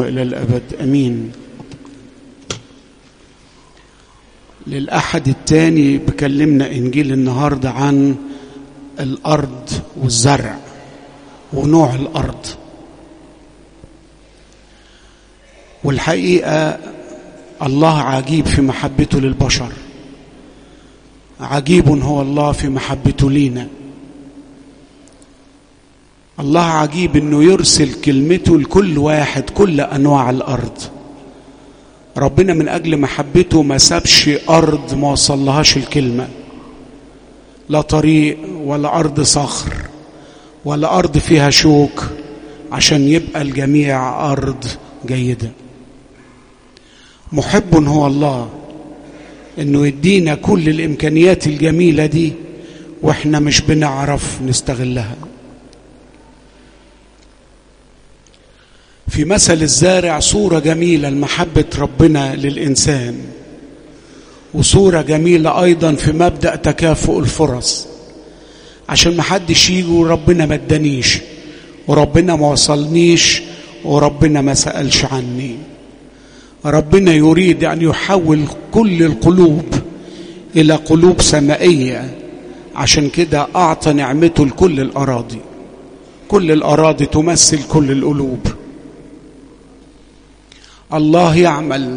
والى الابد امين للاحد الثاني بكلمنا انجيل النهارده عن الارض والزرع ونوع الارض والحقيقه الله عجيب في محبته للبشر عجيب هو الله في محبته لينا الله عجيب انه يرسل كلمته لكل واحد كل انواع الارض ربنا من اجل محبته ما سابش ارض ما وصلهاش الكلمه لا طريق ولا ارض صخر ولا ارض فيها شوك عشان يبقى الجميع ارض جيده محب هو الله انه يدينا كل الامكانيات الجميله دي واحنا مش بنعرف نستغلها في مثل الزارع صوره جميله لمحبه ربنا للانسان وصوره جميله ايضا في مبدا تكافؤ الفرص عشان ما حدش يجي وربنا ما ادانيش وربنا ما وصلنيش وربنا ما سالش عني ربنا يريد ان يحول كل القلوب الى قلوب سمائيه عشان كده اعطى نعمته لكل الاراضي كل الاراضي تمثل كل القلوب الله يعمل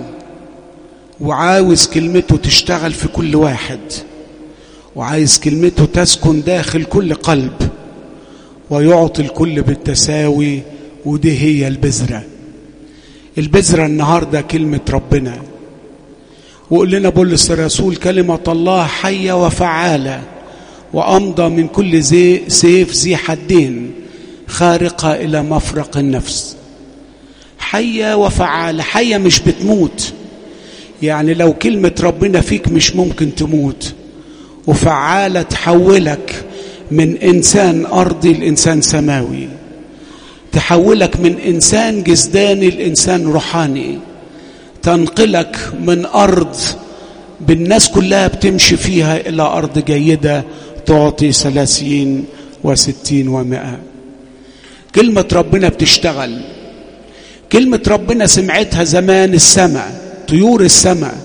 وعاوز كلمته تشتغل في كل واحد وعايز كلمته تسكن داخل كل قلب ويعطي الكل بالتساوي ودي هي البذره البذرة النهاردة كلمة ربنا وقول لنا بولس الرسول كلمة الله حية وفعالة وأمضى من كل زي سيف ذي حدين خارقة إلى مفرق النفس حية وفعالة حية مش بتموت يعني لو كلمة ربنا فيك مش ممكن تموت وفعالة تحولك من إنسان أرضي لإنسان سماوي تحولك من انسان جسداني لانسان روحاني تنقلك من ارض بالناس كلها بتمشي فيها الى ارض جيده تعطي ثلاثين وستين ومائه كلمه ربنا بتشتغل كلمه ربنا سمعتها زمان السماء طيور السماء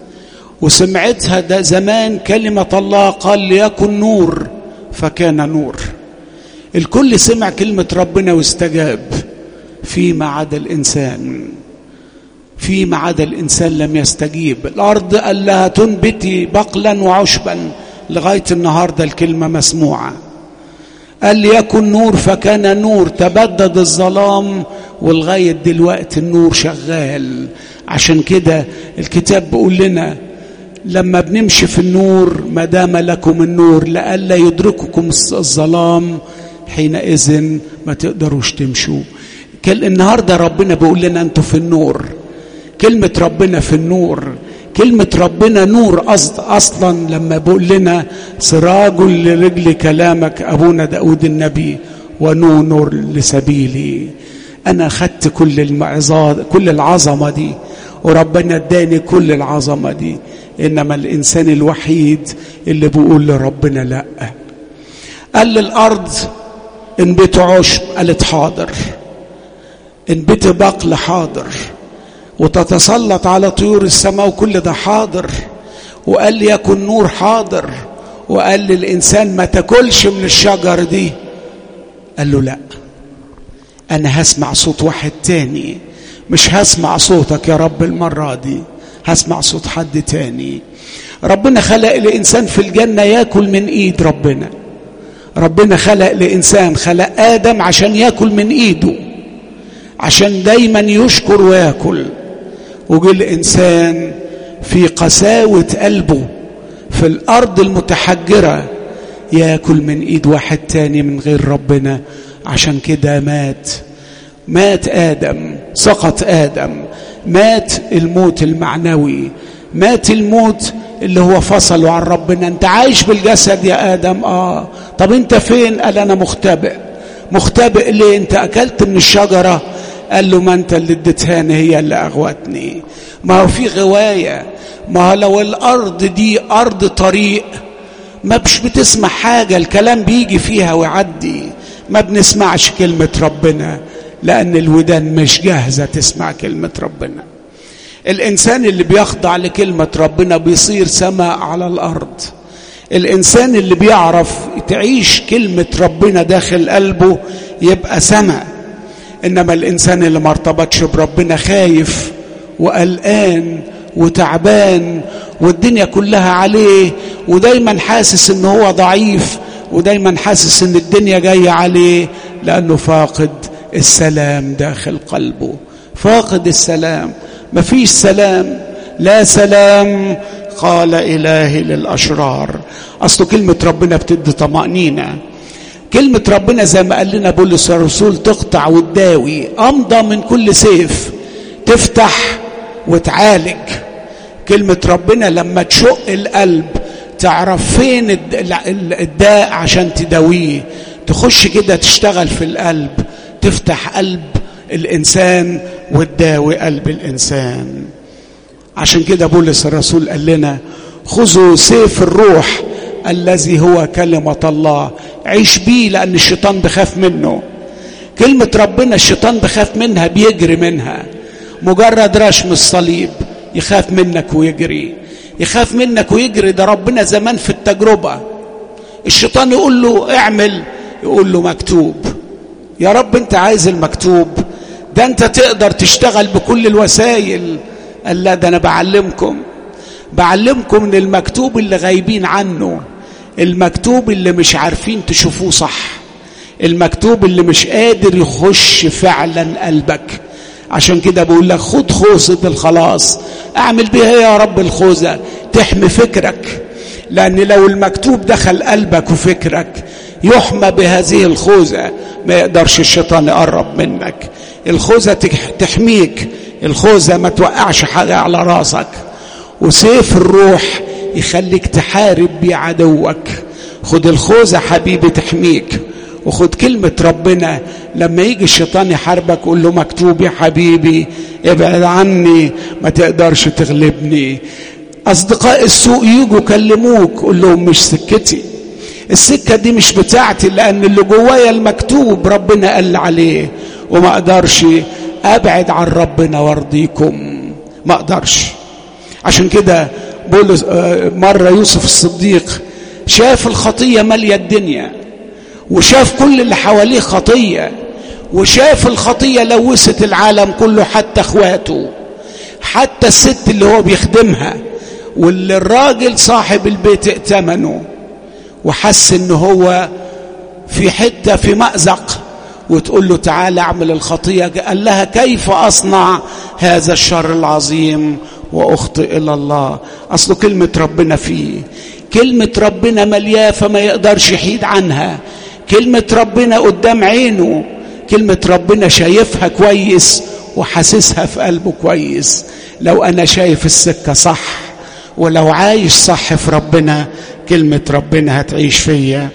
وسمعتها ده زمان كلمه الله قال ليكن نور فكان نور الكل سمع كلمة ربنا واستجاب فيما عدا الإنسان فيما عدا الإنسان لم يستجيب الأرض قال لها تنبتي بقلا وعشبا لغاية النهاردة الكلمة مسموعة قال ليكن نور فكان نور تبدد الظلام ولغاية دلوقتي النور شغال عشان كده الكتاب بيقول لنا لما بنمشي في النور ما دام لكم النور لئلا يدرككم الظلام حينئذ ما تقدروش تمشوا النهارده ربنا بيقول لنا انتوا في النور كلمة ربنا في النور كلمة ربنا نور أصد أصلا لما بيقول لنا سراج لرجل كلامك أبونا داود النبي ونور لسبيلي أنا خدت كل المعظات كل العظمة دي وربنا اداني كل العظمة دي إنما الإنسان الوحيد اللي بيقول لربنا لأ قال للأرض انبت عشب قالت حاضر انبت بقل حاضر وتتسلط على طيور السماء وكل ده حاضر وقال لي يكن نور حاضر وقال للإنسان ما تاكلش من الشجر دي قال له لا أنا هسمع صوت واحد تاني مش هسمع صوتك يا رب المرة دي هسمع صوت حد تاني ربنا خلق الإنسان في الجنة ياكل من إيد ربنا ربنا خلق لإنسان خلق آدم عشان ياكل من إيده عشان دايما يشكر وياكل وجه الإنسان في قساوة قلبه في الأرض المتحجرة ياكل من إيد واحد تاني من غير ربنا عشان كده مات مات آدم سقط آدم مات الموت المعنوي مات الموت اللي هو فصله عن ربنا انت عايش بالجسد يا ادم اه طب انت فين قال انا مختبئ مختبئ ليه انت اكلت من الشجره قال له ما انت اللي اديتهاني هي اللي اغوتني ما هو في غوايه ما هو لو الارض دي ارض طريق ما مش بتسمع حاجه الكلام بيجي فيها ويعدي ما بنسمعش كلمه ربنا لأن الودان مش جاهزة تسمع كلمة ربنا الإنسان اللي بيخضع لكلمة ربنا بيصير سماء على الأرض الإنسان اللي بيعرف تعيش كلمة ربنا داخل قلبه يبقى سماء إنما الإنسان اللي ما ارتبطش بربنا خايف وقلقان وتعبان والدنيا كلها عليه ودايما حاسس ان هو ضعيف ودايما حاسس ان الدنيا جايه عليه لانه فاقد السلام داخل قلبه فاقد السلام مفيش سلام لا سلام قال إلهي للأشرار أصل كلمة ربنا بتدي طمأنينة كلمة ربنا زي ما قال لنا بولس الرسول تقطع وتداوي أمضى من كل سيف تفتح وتعالج كلمة ربنا لما تشق القلب تعرف فين الداء عشان تداويه تخش كده تشتغل في القلب تفتح قلب الإنسان وتداوي قلب الإنسان عشان كده بولس الرسول قال لنا خذوا سيف الروح الذي هو كلمة الله عيش بيه لأن الشيطان بخاف منه كلمة ربنا الشيطان بخاف منها بيجري منها مجرد رشم الصليب يخاف منك ويجري يخاف منك ويجري ده ربنا زمان في التجربة الشيطان يقول له اعمل يقول له مكتوب يا رب انت عايز المكتوب ده انت تقدر تشتغل بكل الوسائل قال لا ده انا بعلمكم بعلمكم من المكتوب اللي غايبين عنه المكتوب اللي مش عارفين تشوفوه صح المكتوب اللي مش قادر يخش فعلا قلبك عشان كده بقول لك خد خوذة الخلاص اعمل بيها يا رب الخوذة تحمي فكرك لأن لو المكتوب دخل قلبك وفكرك يحمى بهذه الخوذة ما يقدرش الشيطان يقرب منك الخوذة تحميك الخوذة ما توقعش حاجة على راسك وسيف الروح يخليك تحارب بيه عدوك خد الخوذة حبيبي تحميك وخد كلمة ربنا لما يجي الشيطان يحاربك قول له مكتوب يا حبيبي ابعد عني ما تقدرش تغلبني أصدقاء السوء يجوا كلموك قول لهم مش سكتي السكة دي مش بتاعتي لأن اللي جوايا المكتوب ربنا قال عليه وما أقدرش أبعد عن ربنا وارضيكم ما أقدرش عشان كده بولس مرة يوسف الصديق شاف الخطية مالية الدنيا وشاف كل اللي حواليه خطية وشاف الخطية لوثت العالم كله حتى اخواته حتى الست اللي هو بيخدمها واللي الراجل صاحب البيت ائتمنه وحس ان هو في حتة في مأزق وتقول له تعالى اعمل الخطية قال لها كيف أصنع هذا الشر العظيم وأخطئ إلى الله أصل كلمة ربنا فيه كلمة ربنا ملياه فما يقدرش يحيد عنها كلمة ربنا قدام عينه كلمة ربنا شايفها كويس وحاسسها في قلبه كويس لو أنا شايف السكة صح ولو عايش صح في ربنا كلمة ربنا هتعيش فيا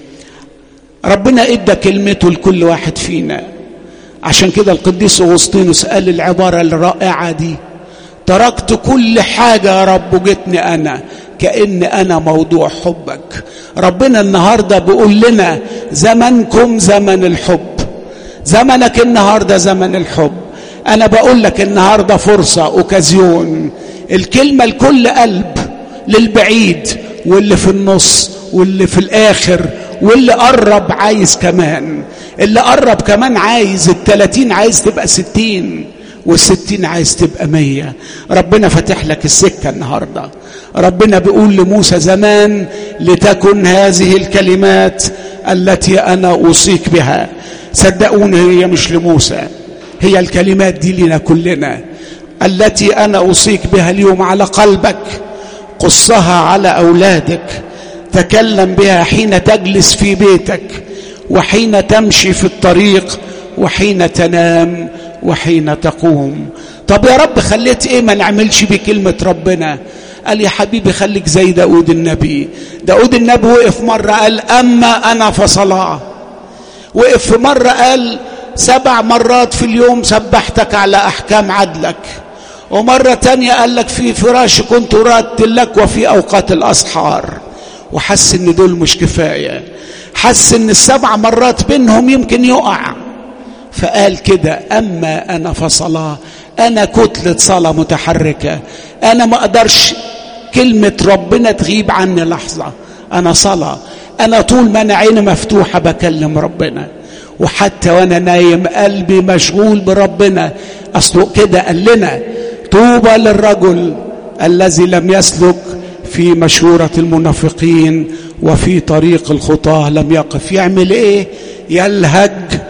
ربنا ادى كلمته لكل واحد فينا عشان كده القديس اغسطينوس قال العباره الرائعه دي تركت كل حاجه يا رب وجتني انا كان انا موضوع حبك ربنا النهارده بيقول لنا زمنكم زمن الحب زمنك النهارده زمن الحب انا بقول لك النهارده فرصه اوكازيون الكلمه لكل قلب للبعيد واللي في النص واللي في الاخر واللي قرب عايز كمان اللي قرب كمان عايز التلاتين عايز تبقى ستين والستين عايز تبقى مية ربنا فتح لك السكة النهاردة ربنا بيقول لموسى زمان لتكن هذه الكلمات التي أنا أوصيك بها صدقوني هي مش لموسى هي الكلمات دي لنا كلنا التي أنا أوصيك بها اليوم على قلبك قصها على أولادك تكلم بها حين تجلس في بيتك وحين تمشي في الطريق وحين تنام وحين تقوم طب يا رب خليت ايه ما نعملش بكلمة ربنا قال يا حبيبي خليك زي داود النبي داود النبي وقف مرة قال أما أنا فصلاة وقف في مرة قال سبع مرات في اليوم سبحتك على أحكام عدلك ومرة تانية قال لك في فراش كنت راتل لك وفي أوقات الأسحار وحس ان دول مش كفايه حس ان السبع مرات بينهم يمكن يقع فقال كده اما انا فصلاه انا كتله صلاه متحركه انا ما اقدرش كلمه ربنا تغيب عني لحظه انا صلاه انا طول ما انا عيني مفتوحه بكلم ربنا وحتى وانا نايم قلبي مشغول بربنا اصله كده قال لنا طوبى للرجل الذي لم يسلك في مشورة المنافقين وفي طريق الخطاة لم يقف يعمل ايه يلهج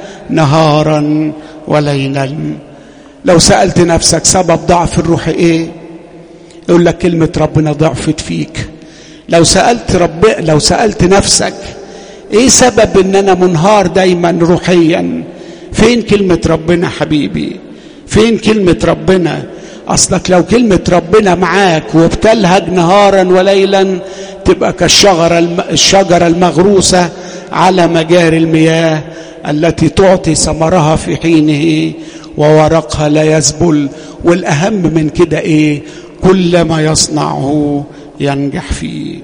نهارا وليلا لو سألت نفسك سبب ضعف الروح ايه يقول لك كلمة ربنا ضعفت فيك لو سألت رب لو سألت نفسك ايه سبب ان انا منهار دايما روحيا فين كلمة ربنا حبيبي فين كلمة ربنا اصلك لو كلمة ربنا معاك وبتلهج نهارا وليلا تبقى كالشجرة الشجرة المغروسة على مجاري المياه التي تعطي ثمرها في حينه وورقها لا يذبل والاهم من كده ايه كل ما يصنعه ينجح فيه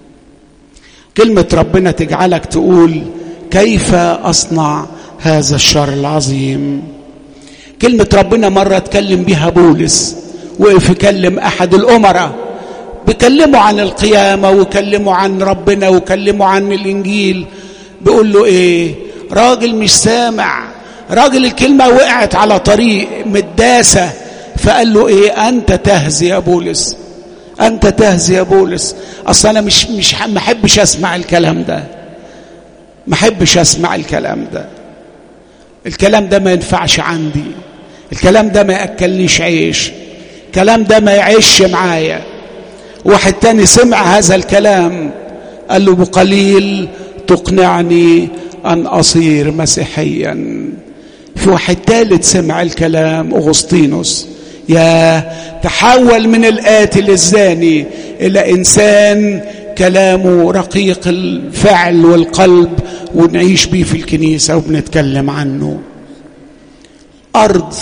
كلمة ربنا تجعلك تقول كيف أصنع هذا الشر العظيم كلمة ربنا مرة اتكلم بها بولس وقف يكلم أحد الأمراء بيكلموا عن القيامة وكلموا عن ربنا وكلموا عن الإنجيل بيقول له إيه راجل مش سامع راجل الكلمة وقعت على طريق مداسة فقال له إيه أنت تهزي يا بولس أنت تهزي يا بولس أصل أنا مش مش ما أحبش أسمع الكلام ده ما أحبش أسمع الكلام ده الكلام ده ما ينفعش عندي الكلام ده ما يأكلنيش عيش الكلام ده ما يعيش معايا واحد تاني سمع هذا الكلام قال له بقليل تقنعني أن أصير مسيحيا في واحد ثالث سمع الكلام أغسطينوس يا تحول من القاتل الزاني إلى إنسان كلامه رقيق الفعل والقلب ونعيش بيه في الكنيسة وبنتكلم عنه أرض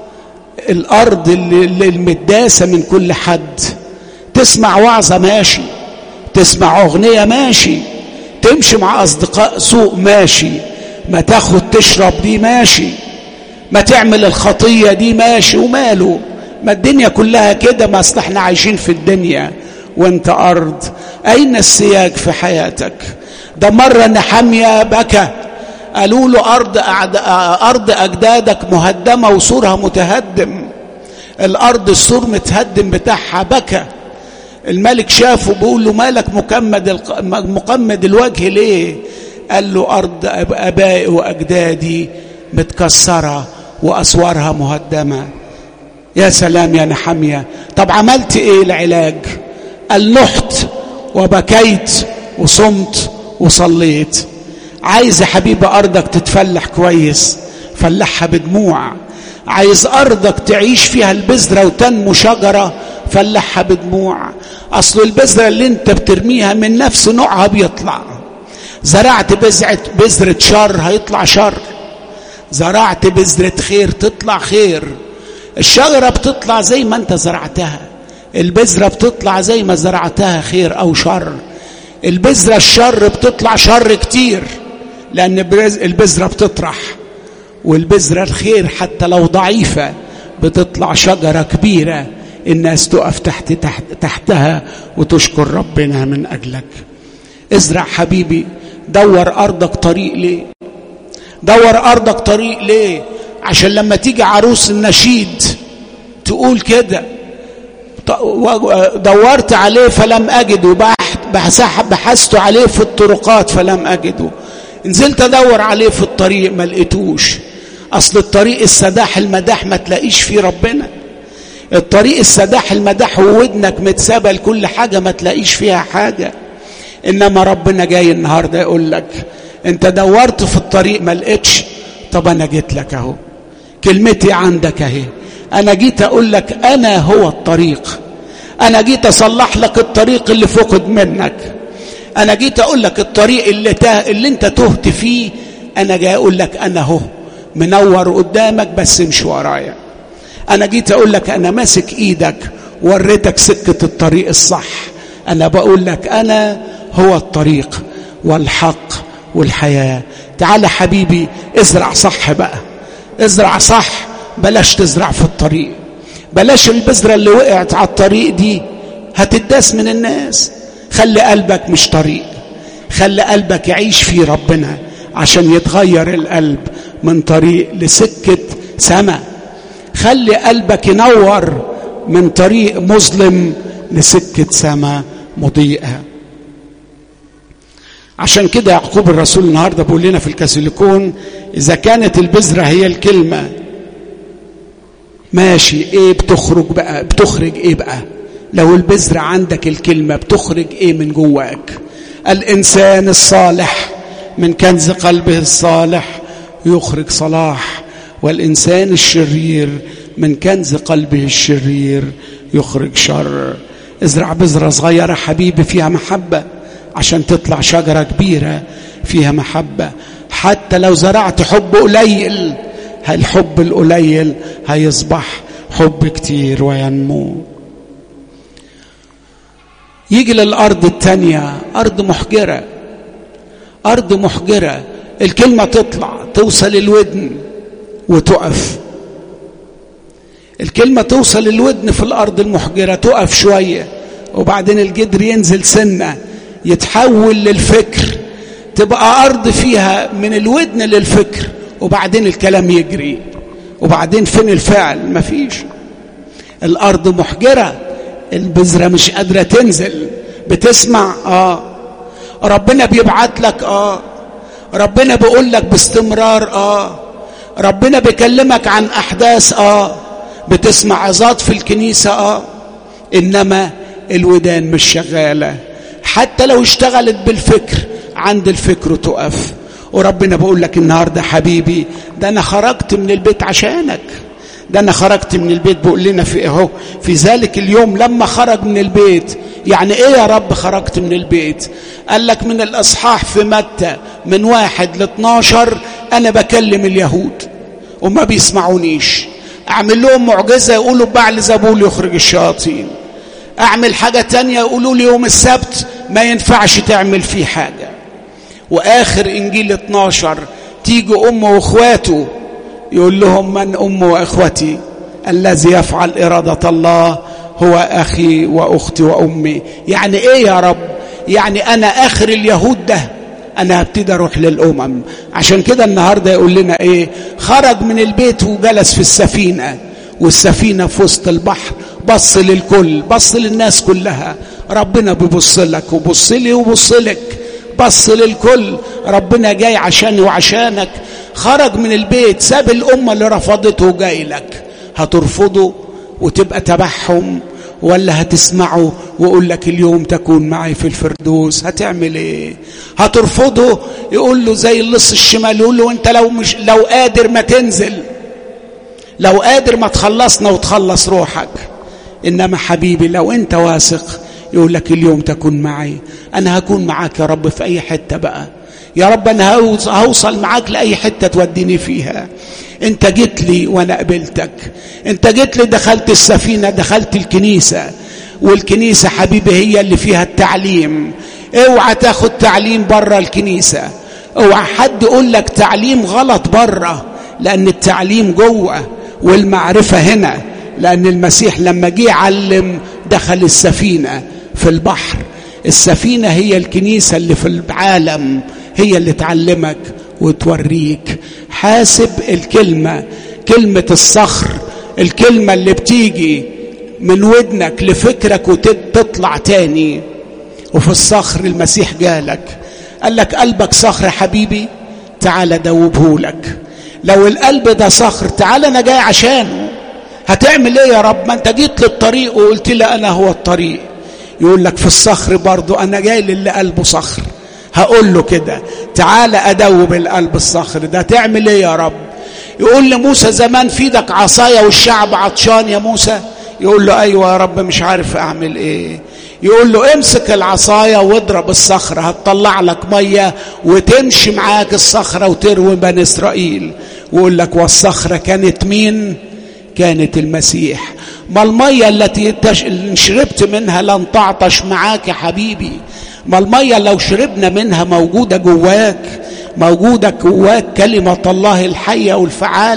الأرض اللي المداسة من كل حد تسمع وعظة ماشي تسمع أغنية ماشي تمشي مع أصدقاء سوء ماشي ما تاخد تشرب دي ماشي ما تعمل الخطية دي ماشي وماله ما الدنيا كلها كده ما اصل احنا عايشين في الدنيا وانت أرض أين السياج في حياتك ده مرة نحمية بكى قالوا له أرض, أرض أجدادك مهدمة وسورها متهدم الأرض السور متهدم بتاعها بكى الملك شافه بيقول له مالك مكمد مقمد الوجه ليه قال له أرض أبائي وأجدادي متكسرة وأسوارها مهدمة يا سلام يا نحمية طب عملت ايه العلاج قال نحت وبكيت وصمت وصليت عايز يا حبيبي أرضك تتفلح كويس فلحها بدموع عايز أرضك تعيش فيها البذرة وتنمو شجرة فلحها بدموع أصل البذرة اللي انت بترميها من نفس نوعها بيطلع زرعت بذرة بذرة شر هيطلع شر زرعت بذرة خير تطلع خير الشجرة بتطلع زي ما انت زرعتها البذرة بتطلع زي ما زرعتها خير أو شر البذرة الشر بتطلع شر كتير لأن البذرة بتطرح والبذرة الخير حتى لو ضعيفة بتطلع شجرة كبيرة الناس تقف تحت, تحت تحتها وتشكر ربنا من أجلك ازرع حبيبي دور أرضك طريق ليه دور أرضك طريق ليه عشان لما تيجي عروس النشيد تقول كده دورت عليه فلم أجده بحثت عليه في الطرقات فلم أجده نزلت أدور عليه في الطريق ما لقيتوش أصل الطريق السداح المداح ما تلاقيش فيه ربنا الطريق السداح المداح وودنك متسابة لكل حاجة ما تلاقيش فيها حاجة إنما ربنا جاي النهاردة يقول لك أنت دورت في الطريق ما لقيتش طب أنا جيت لك أهو كلمتي عندك أهي أنا جيت أقول لك أنا هو الطريق أنا جيت أصلح لك الطريق اللي فقد منك أنا جيت أقول لك الطريق اللي, ته... اللي أنت تهت فيه أنا جاي أقول لك أنا هو منور قدامك بس امشي ورايا أنا جيت أقول لك أنا ماسك إيدك وريتك سكة الطريق الصح أنا بقول لك أنا هو الطريق والحق والحياة تعال حبيبي ازرع صح بقى ازرع صح بلاش تزرع في الطريق بلاش البذرة اللي وقعت على الطريق دي هتداس من الناس خلي قلبك مش طريق خلي قلبك يعيش في ربنا عشان يتغير القلب من طريق لسكة سما خلي قلبك ينور من طريق مظلم لسكة سما مضيئة عشان كده يعقوب الرسول النهارده بيقول لنا في الكاثوليكون اذا كانت البذره هي الكلمه ماشي ايه بتخرج بقى بتخرج ايه بقى لو البذره عندك الكلمه بتخرج ايه من جواك الانسان الصالح من كنز قلبه الصالح يخرج صلاح والانسان الشرير من كنز قلبه الشرير يخرج شر ازرع بذره صغيره حبيبي فيها محبه عشان تطلع شجره كبيره فيها محبه حتى لو زرعت حب قليل الحب القليل هيصبح حب كتير وينمو يجي للارض التانيه ارض محجره ارض محجره الكلمه تطلع توصل الودن وتقف الكلمه توصل الودن في الارض المحجره تقف شويه وبعدين الجدر ينزل سنه يتحول للفكر تبقى ارض فيها من الودن للفكر وبعدين الكلام يجري وبعدين فين الفعل مفيش الارض محجره البذره مش قادره تنزل بتسمع اه ربنا بيبعت لك اه ربنا بيقول لك باستمرار اه ربنا بيكلمك عن احداث اه بتسمع عظات في الكنيسه اه انما الودان مش شغاله حتى لو اشتغلت بالفكر عند الفكر تقف وربنا بقول لك النهارده حبيبي ده انا خرجت من البيت عشانك ده انا خرجت من البيت بقول لنا في اهو في ذلك اليوم لما خرج من البيت يعني ايه يا رب خرجت من البيت قال لك من الاصحاح في متى من واحد ل 12 انا بكلم اليهود وما بيسمعونيش اعمل لهم معجزه يقولوا بعل زبول يخرج الشياطين اعمل حاجه تانية يقولوا لي يوم السبت ما ينفعش تعمل فيه حاجه واخر انجيل 12 تيجي امه واخواته يقول لهم من امه واخوتي الذي يفعل اراده الله هو اخي واختي وامي يعني ايه يا رب يعني انا اخر اليهود ده انا هبتدي اروح للامم عشان كده النهارده يقول لنا ايه خرج من البيت وجلس في السفينه والسفينه في وسط البحر بص للكل بص للناس كلها ربنا بيبص لك وبص لي وبص لك بص للكل ربنا جاي عشاني وعشانك خرج من البيت ساب الأمة اللي رفضته وجاي لك هترفضه وتبقى تبعهم ولا هتسمعه ويقول لك اليوم تكون معي في الفردوس هتعمل ايه هترفضه يقول له زي اللص الشمال يقول له انت لو مش لو قادر ما تنزل لو قادر ما تخلصنا وتخلص روحك انما حبيبي لو انت واثق يقول لك اليوم تكون معي انا هكون معاك يا رب في اي حته بقى يا رب انا هوصل معاك لاي حته توديني فيها انت جيت لي وانا قبلتك انت جيت لي دخلت السفينه دخلت الكنيسه والكنيسه حبيبي هي اللي فيها التعليم اوعى تاخد تعليم بره الكنيسه اوعى حد يقول لك تعليم غلط بره لان التعليم جوه والمعرفه هنا لان المسيح لما جه علم دخل السفينه في البحر السفينه هي الكنيسه اللي في العالم هي اللي تعلمك وتوريك حاسب الكلمه كلمه الصخر الكلمه اللي بتيجي من ودنك لفكرك وتطلع تاني وفي الصخر المسيح جالك قال لك قلبك صخر حبيبي تعال دوبهولك لو القلب ده صخر تعال انا جاي عشانه هتعمل ايه يا رب ما انت جيت للطريق وقلت لي انا هو الطريق يقول لك في الصخر برضو انا جاي للي قلبه صخر هقول له كده تعال ادوب القلب الصخر ده تعمل ايه يا رب يقول لموسى زمان في ايدك عصايه والشعب عطشان يا موسى يقول له ايوه يا رب مش عارف اعمل ايه يقول له امسك العصايه واضرب الصخره هتطلع لك ميه وتمشي معاك الصخره وتروي بني اسرائيل ويقول لك والصخره كانت مين كانت المسيح ما الميه التي شربت منها لن تعطش معاك يا حبيبي ما الميه لو شربنا منها موجوده جواك موجوده جواك كلمه الله الحيه والفعاله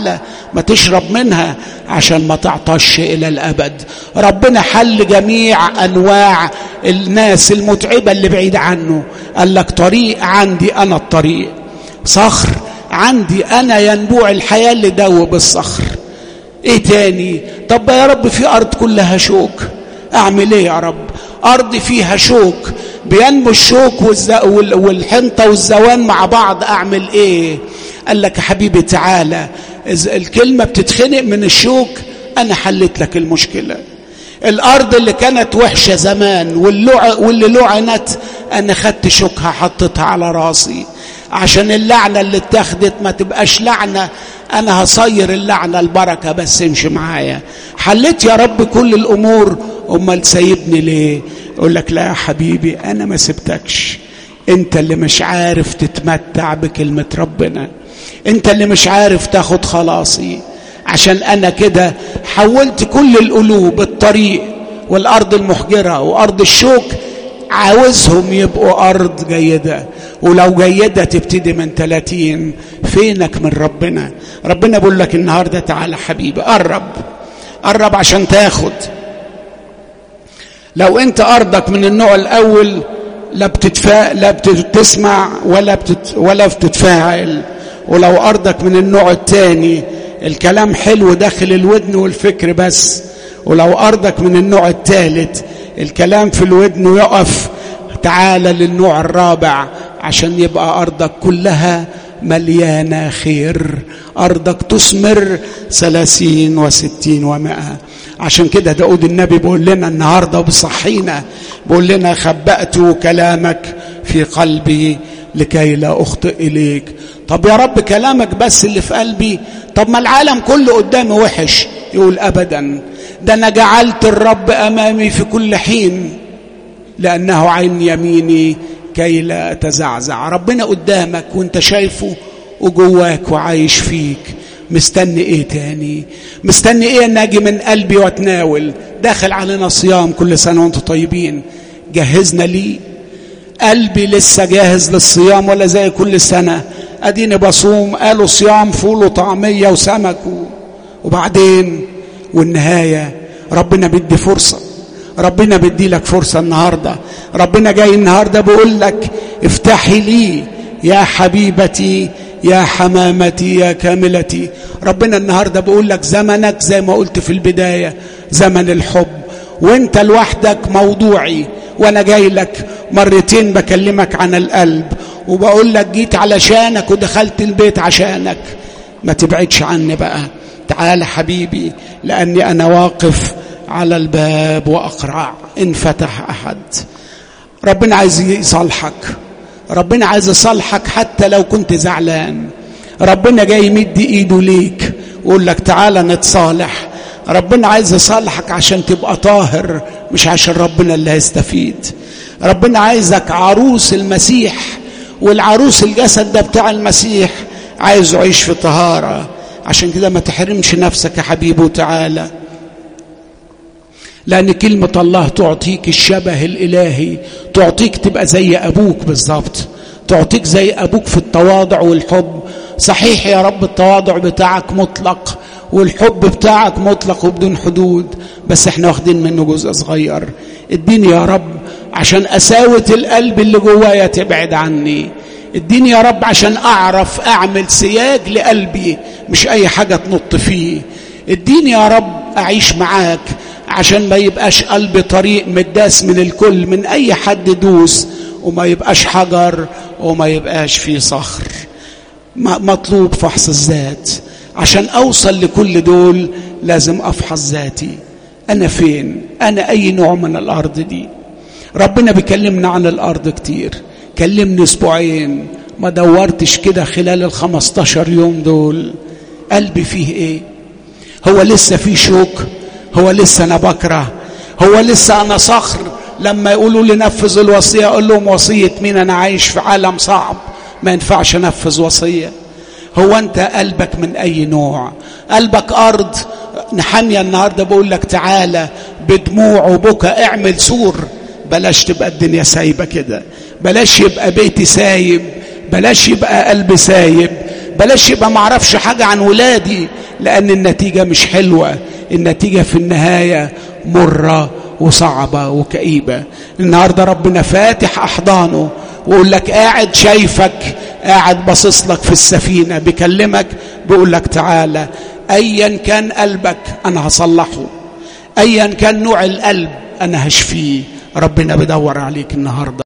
ما تشرب منها عشان ما تعطش الى الابد ربنا حل جميع انواع الناس المتعبه اللي بعيد عنه قال لك طريق عندي انا الطريق صخر عندي انا ينبوع الحياه اللي دوب الصخر ايه تاني طب يا رب في ارض كلها شوك اعمل ايه يا رب ارض فيها شوك بينمو الشوك والحنطه والزوان مع بعض اعمل ايه قال لك يا حبيبي تعالى الكلمه بتتخنق من الشوك انا حلت لك المشكله الارض اللي كانت وحشه زمان واللع... واللي لعنت انا خدت شوكها حطيتها على راسي عشان اللعنه اللي اتخذت ما تبقاش لعنه انا هصير اللعنه البركه بس امشي معايا حليت يا رب كل الامور امال سايبني ليه يقول لك لا يا حبيبي انا ما سبتكش انت اللي مش عارف تتمتع بكلمه ربنا انت اللي مش عارف تاخد خلاصي عشان انا كده حولت كل القلوب الطريق والارض المحجره وارض الشوك عاوزهم يبقوا ارض جيده ولو جيده تبتدي من 30 فينك من ربنا ربنا بيقول لك النهارده تعالى حبيبي قرب قرب عشان تاخد لو انت ارضك من النوع الاول لا بتتفا لا بتسمع ولا بتت ولا بتتفاعل ولو ارضك من النوع الثاني الكلام حلو داخل الودن والفكر بس ولو ارضك من النوع الثالث الكلام في الودن يقف تعالى للنوع الرابع عشان يبقى ارضك كلها مليانة خير أرضك تثمر ثلاثين وستين ومائة عشان كده داود النبي بيقول لنا النهاردة وبصحينا بيقول لنا خبأت كلامك في قلبي لكي لا أخطئ إليك طب يا رب كلامك بس اللي في قلبي طب ما العالم كله قدامي وحش يقول أبدا ده أنا جعلت الرب أمامي في كل حين لأنه عين يميني كي لا أتزعزع ربنا قدامك وانت شايفه وجواك وعايش فيك مستني ايه تاني مستني ايه ان اجي من قلبي واتناول داخل علينا صيام كل سنه وانتم طيبين جهزنا ليه قلبي لسه جاهز للصيام ولا زي كل سنه اديني بصوم قالوا صيام فول وطعميه وسمك وبعدين والنهايه ربنا بيدي فرصه ربنا بيدي لك فرصه النهارده ربنا جاي النهارده بيقول لك افتحي لي يا حبيبتي يا حمامتي يا كاملتي ربنا النهارده بيقول لك زمنك زي ما قلت في البدايه زمن الحب وانت لوحدك موضوعي وانا جاي لك مرتين بكلمك عن القلب وبقول لك جيت علشانك ودخلت البيت عشانك ما تبعدش عني بقى تعال حبيبي لاني انا واقف على الباب واقرع ان فتح احد ربنا عايز يصالحك ربنا عايز يصالحك حتى لو كنت زعلان ربنا جاي يمد ايده ليك ويقول لك تعالى نتصالح ربنا عايز يصالحك عشان تبقى طاهر مش عشان ربنا اللي هيستفيد ربنا عايزك عروس المسيح والعروس الجسد ده بتاع المسيح عايز يعيش في طهارة عشان كده ما تحرمش نفسك يا حبيبي وتعالى لأن كلمة الله تعطيك الشبه الإلهي تعطيك تبقى زي أبوك بالظبط تعطيك زي أبوك في التواضع والحب صحيح يا رب التواضع بتاعك مطلق والحب بتاعك مطلق وبدون حدود بس احنا واخدين منه جزء صغير اديني يا رب عشان أساوة القلب اللي جوايا تبعد عني اديني يا رب عشان أعرف أعمل سياج لقلبي مش أي حاجة تنط فيه اديني يا رب أعيش معاك عشان ما يبقاش قلبي طريق مداس من الكل من أي حد دوس وما يبقاش حجر وما يبقاش فيه صخر مطلوب فحص الذات عشان أوصل لكل دول لازم أفحص ذاتي أنا فين أنا أي نوع من الأرض دي ربنا بيكلمنا عن الأرض كتير كلمني أسبوعين ما دورتش كده خلال الخمستاشر يوم دول قلبي فيه إيه هو لسه فيه شوك هو لسه أنا بكره هو لسه أنا صخر لما يقولوا لي نفذ الوصية أقول لهم وصية مين أنا عايش في عالم صعب ما ينفعش أنفذ وصية هو أنت قلبك من أي نوع قلبك أرض نحمية النهاردة بقول لك تعالى بدموع وبكى اعمل سور بلاش تبقى الدنيا سايبة كده بلاش يبقى بيتي سايب بلاش يبقى قلبي سايب بلاش يبقى معرفش حاجة عن ولادي لأن النتيجة مش حلوة النتيجة في النهاية مرة وصعبة وكئيبة النهاردة ربنا فاتح أحضانه ويقول لك قاعد شايفك قاعد باصص لك في السفينة بيكلمك بيقول لك تعالى أيا كان قلبك أنا هصلحه أيا كان نوع القلب أنا هشفيه ربنا بدور عليك النهارده